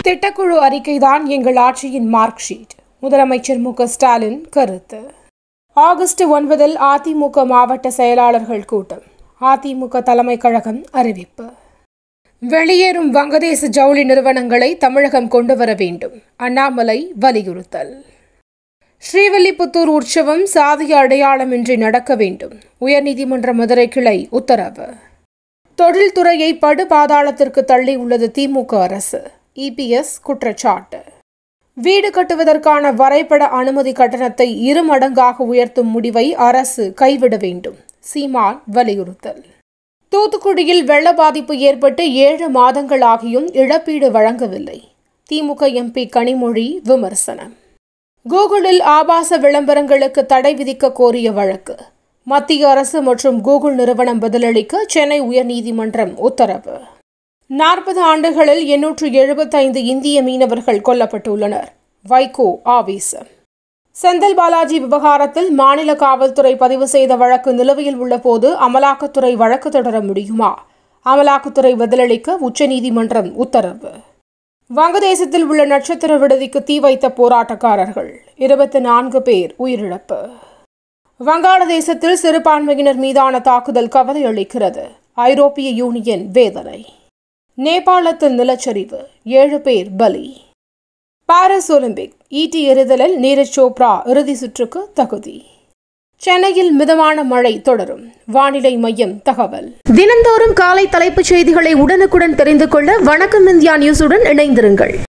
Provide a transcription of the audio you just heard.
திட்டக்குழு அறிக்கைதான் எங்கள் ஆட்சியின் மார்க் ஷீட் முதலமைச்சர் மு க ஸ்டாலின் கருத்து ஆகஸ்ட் ஒன்பதில் அதிமுக மாவட்ட செயலாளர்கள் கூட்டம் அதிமுக தலைமை கழகம் அறிவிப்பு வெளியேறும் வங்கதேச ஜவுளி நிறுவனங்களை தமிழகம் கொண்டு வர வேண்டும் அண்ணாமலை வலியுறுத்தல் ஸ்ரீவில்லிபுத்தூர் உற்சவம் சாதிய அடையாளமின்றி நடக்க வேண்டும் உயர்நீதிமன்ற மதுரை கிளை உத்தரவு தொழில்துறையை படு பாதாளத்திற்கு தள்ளி உள்ளது திமுக அரசு இபிஎஸ் குற்றச்சாட்டு வீடு கட்டுவதற்கான வரைபட அனுமதி கட்டணத்தை இரு மடங்காக உயர்த்தும் முடிவை அரசு கைவிட வேண்டும் சீமான் வலியுறுத்தல் தூத்துக்குடியில் வெள்ள பாதிப்பு ஏற்பட்டு ஏழு மாதங்களாகியும் இழப்பீடு வழங்கவில்லை திமுக எம்பி கனிமொழி விமர்சனம் கூகுளில் ஆபாச விளம்பரங்களுக்கு தடை விதிக்க கோரிய வழக்கு மத்திய அரசு மற்றும் கூகுள் நிறுவனம் பதிலளிக்க சென்னை உயர்நீதிமன்றம் உத்தரவு நாற்பது ஆண்டுகளில் எண்ணூற்று எழுபத்தைந்து இந்திய மீனவர்கள் கொல்லப்பட்டுள்ளனர் வைகோ ஆவேசம் செந்தில் பாலாஜி விவகாரத்தில் மாநில காவல்துறை பதிவு செய்த வழக்கு நிலுவையில் உள்ளபோது அமலாக்கத்துறை வழக்கு தொடர முடியுமா அமலாக்கத்துறை பதிலளிக்க உச்சநீதிமன்றம் உத்தரவு வங்கதேசத்தில் உள்ள நட்சத்திர விடுதிக்கு தீ வைத்த போராட்டக்காரர்கள் இருபத்தி நான்கு பேர் உயிரிழப்பு வங்காளதேசத்தில் சிறுபான்மையினர் மீதான தாக்குதல் கவலை அளிக்கிறது ஐரோப்பிய யூனியன் வேதனை நேபாளத்தில் நிலச்சரிவு ஏழு பேர் பலி பாரிஸ் ஒலிம்பிக் ஈட்டி எறிதலில் நீரஜ் சோப்ரா இறுதி சுற்றுக்கு தகுதி சென்னையில் மிதமான மழை தொடரும் வானிலை மையம் தகவல் தினந்தோறும் காலை தலைப்புச் செய்திகளை உடனுக்குடன் தெரிந்து கொள்ள வணக்கம் இந்தியா நியூஸுடன் இணைந்திருங்கள்